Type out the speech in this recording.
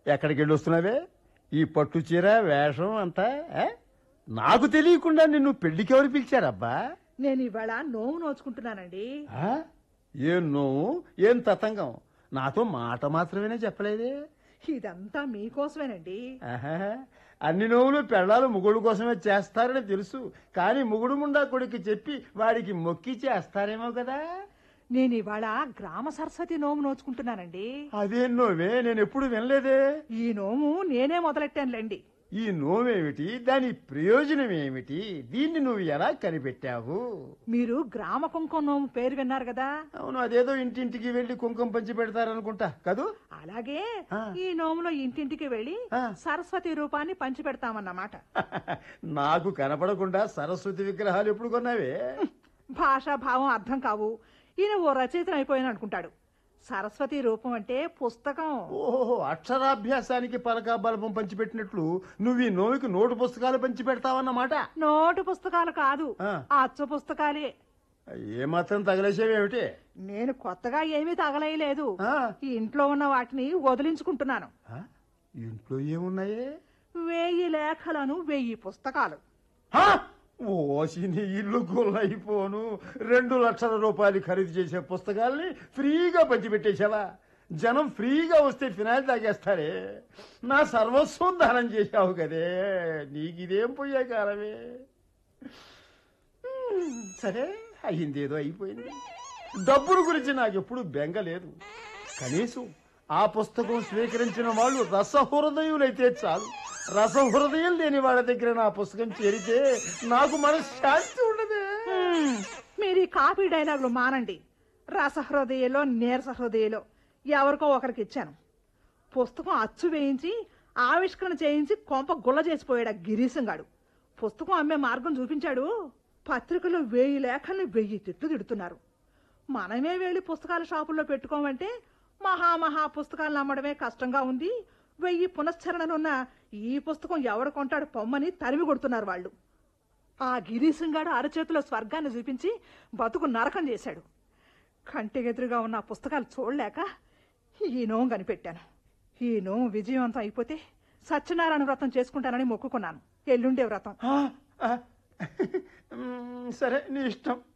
ఎక్కడికి వెళ్ళి వస్తున్నావే ఈ పట్టు చీర వేషం అంతా ఆ? నాకు తెలియకుండా నిన్ను పెళ్లికి ఎవరు పిలిచారబ్బా నేను ఇవాళ నోము నోచుకుంటున్నానండి ఆ? ఏం నువ్వు ఏం తతంగం నాతో మాట మాత్రమేనే చెప్పలేదే ఇదంతా మీకోసమేనండి ఆహా. అన్ని నోవులు పెళ్ళాలు ముగుడు కోసమే చేస్తారని తెలుసు కానీ ముగుడు ముండా కొడుకు చెప్పి వాడికి మొక్కి చేస్తారేమో కదా నేను ఇవాళ గ్రామ సరస్వతి నోము నోచుకుంటున్నానండి అదేం నోవే నేను ఎప్పుడు వినలేదే ఈ నోము నేనే మొదలెట్టానులేండి ఈ నోవేమిటి దాని ప్రయోజనం ఏమిటి దీన్ని నువ్వు ఎలా కనిపెట్టావు మీరు గ్రామ కుంకుమ నోము పేరు విన్నారు కదా అవును అదేదో ఇంటింటికి వెళ్లి కుంకుమ పంచి పెడతారనుకుంటా కదూ అలాగే ఆ. ఈ నోములో ఇంటింటికి వెళ్ళి ఆ. సరస్వతి రూపాన్ని పంచి పెడతామన్నమాట నాకు కనపడకుండా సరస్వతి విగ్రహాలు ఎప్పుడు కొన్నావే భాషా భావం అర్థం కావు ఈయన ఓ రచయితను అయిపోయాను అనుకుంటాడు సరస్వతి రూపం అంటే పుస్తకం ఓహో అక్షరాభ్యాసానికి పలకా బలపం పంచిపెట్టినట్లు నువ్వు ఈ నోవికి నోటు పుస్తకాలు పంచి పెడతావన్నమాట నోటు పుస్తకాలు కాదు ఆ. అచ్చు పుస్తకాలే ఏమాత్రం తగలేసేవేమిటి నేను కొత్తగా ఏమీ తగలేయలేదు ఆ. ఈ ఇంట్లో ఉన్న వాటిని వదిలించుకుంటున్నాను ఆ? ఇంట్లో ఏమున్నాయే వెయ్యి లేఖలను వెయ్యి పుస్తకాలు హా! ఓసి నీ ఇల్లు గుల్లైపోను రెండు లక్షల రూపాయలు ఖరీదు చేసే పుస్తకాల్ని ఫ్రీగా పంచిపెట్టేశావా జనం ఫ్రీగా వస్తే ఫినాయిల్ తాగేస్తారే నా సర్వస్వం దానం చేశావు కదే నీకిదేం పోయే కాలమే హ్మ్, సరే అయిందేదో అయిపోయింది డబ్బుల గురించి నాకు ఎప్పుడు బెంగ లేదు కనీసం ఆ పుస్తకం స్వీకరించిన వాళ్ళు రసహృదయులైతే చాలు రసహృదయం లేని వాళ్ళ దగ్గర నా పుస్తకం చేరితే నాకు మనశ్శాంతి ఉండదే హ్మ్, మీరు ఈ కాపీ డైలాగులు మానండి రసహృదయలో నీరస హృదయలో ఎవరికో ఒకరికి ఇచ్చాను పుస్తకం అచ్చు వేయించి ఆవిష్కరణ చేయించి కొంప గుల్ల చేసిపోయాడు ఆ గిరీశంగాడు పుస్తకం అమ్మే మార్గం చూపించాడు పత్రికలో వెయ్యి లేఖల్ని వెయ్యి తిట్లు తిడుతున్నారు మనమే వెళ్ళి పుస్తకాల షాపుల్లో పెట్టుకోమంటే మహామహా పుస్తకాలను అమ్మడమే కష్టంగా ఉంది వెయ్యి పునశ్చరణలున్న ఈ పుస్తకం ఎవడు కొంటాడు పొమ్మని తరిమి కొడుతున్నారు వాళ్ళు ఆ గిరీశంగాడు అరచేతిలో స్వర్గాన్ని చూపించి బతుకు నరకం చేశాడు కంటికెదురుగా ఉన్న ఆ పుస్తకాలు చూడలేక ఈ నోం కనిపెట్టాను ఈ నోం విజయవంతం అయిపోతే సత్యనారాయణ వ్రతం చేసుకుంటానని మొక్కుకున్నాను ఎల్లుండే వ్రతం ఆ, ఆ, మ్, సరే నీ ఇష్టం